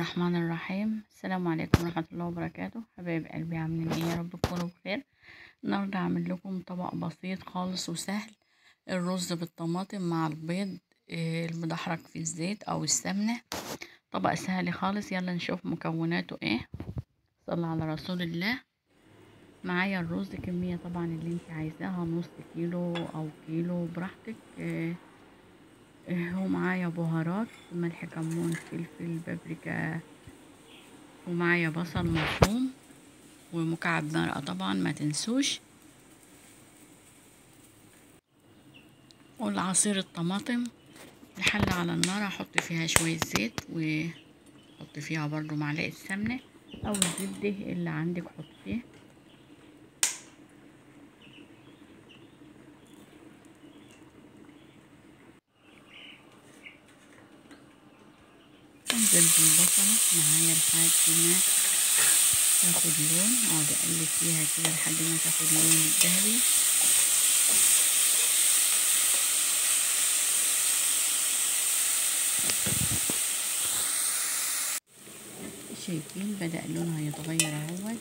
الرحمن الرحيم السلام عليكم ورحمة الله وبركاته حبايب قلبي عاملين ايه يا رب تكونوا بخير النهاردة هعمل لكم طبق بسيط خالص وسهل الرز بالطماطم مع البيض إيه، المدحرج في الزيت او السمنة طبق سهل خالص يلا نشوف مكوناته ايه صلى على رسول الله معايا الرز كمية طبعا اللي انت عايزاها نص كيلو او كيلو براحتك إيه ومعايا بهارات ملح كمون فلفل بابريكا ومعايا بصل مفروم ومكعب مرقة طبعا ما تنسوش والعصير الطماطم الحلة على النار هحط فيها شوية زيت وحط فيها برضو معلقة سمنة او الزبدة اللي عندك حطيه انزل بالبصلة معايا لحد ما تاخد لون اقعد اقلب فيها كده لحد ما تاخد لون الذهبي شايفين بدأ لونها يتغير اهوت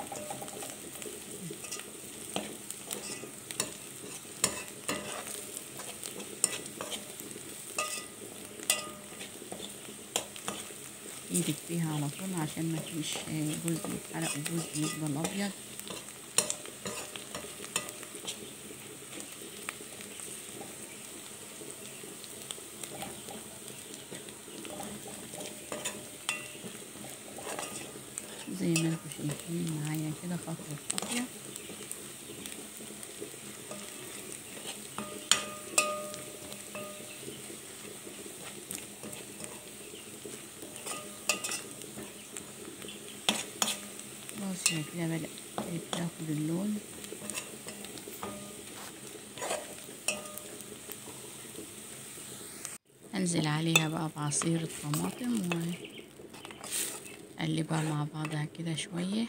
ايدك فيها على طول عشان ما فيش جزء يتحرق وجزء يفضل ابيض زي ما انتم شايفين معايا كده خطوة خطوة خلاص هي كده بدأت تاخد اللون انزل عليها بقى بعصير الطماطم واقلبها مع بعضها كده شوية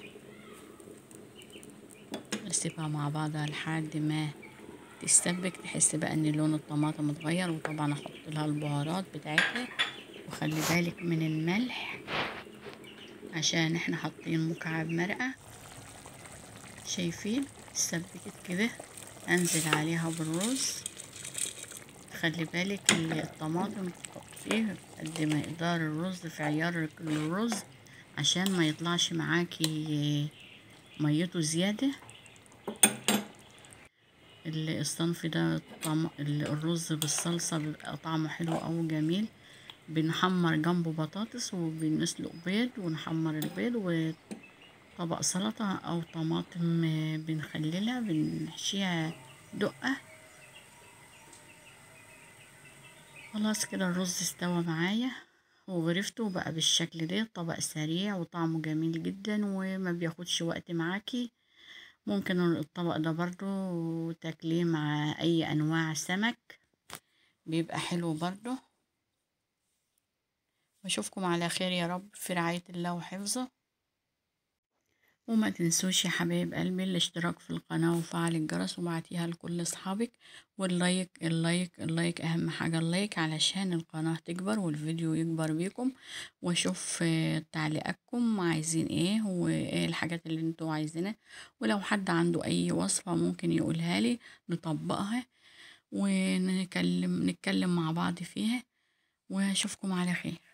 اسيبها مع بعضها لحد ما تستبك تحس بقى ان لون الطماطم اتغير وطبعا احط لها البهارات بتاعتها وخلي بالك من الملح عشان احنا حاطين مكعب مرقة شايفين استبكت كده انزل عليها بالرز خلي بالك الطماطم تحطيه قد ما يقدر الرز في عيار الرز عشان ما يطلعش معاكي ميته زيادة الصنف ده طم... الرز بالصلصة بيبقى طعمه حلو أو جميل بنحمر جنبه بطاطس وبنسلق بيض ونحمر البيض وطبق سلطة أو طماطم بنخللها بنحشيها دقة خلاص كده الرز استوى معايا وغرفته بقى بالشكل ده طبق سريع وطعمه جميل جدا وما بياخدش وقت معاكي ممكن الطبق ده برضو تاكليه مع اي انواع سمك بيبقى حلو برضو واشوفكم على خير يا رب في رعاية الله وحفظه وما تنسوش يا حبايب قلبي الاشتراك في القناة وفعل الجرس وبعتيها لكل اصحابك واللايك اللايك اللايك اهم حاجة اللايك علشان القناة تكبر والفيديو يكبر بيكم واشوف تعليقاتكم عايزين ايه وايه الحاجات اللي انتوا عايزينها ولو حد عنده اي وصفة ممكن يقولها لي نطبقها ونكلم نتكلم مع بعض فيها واشوفكم على خير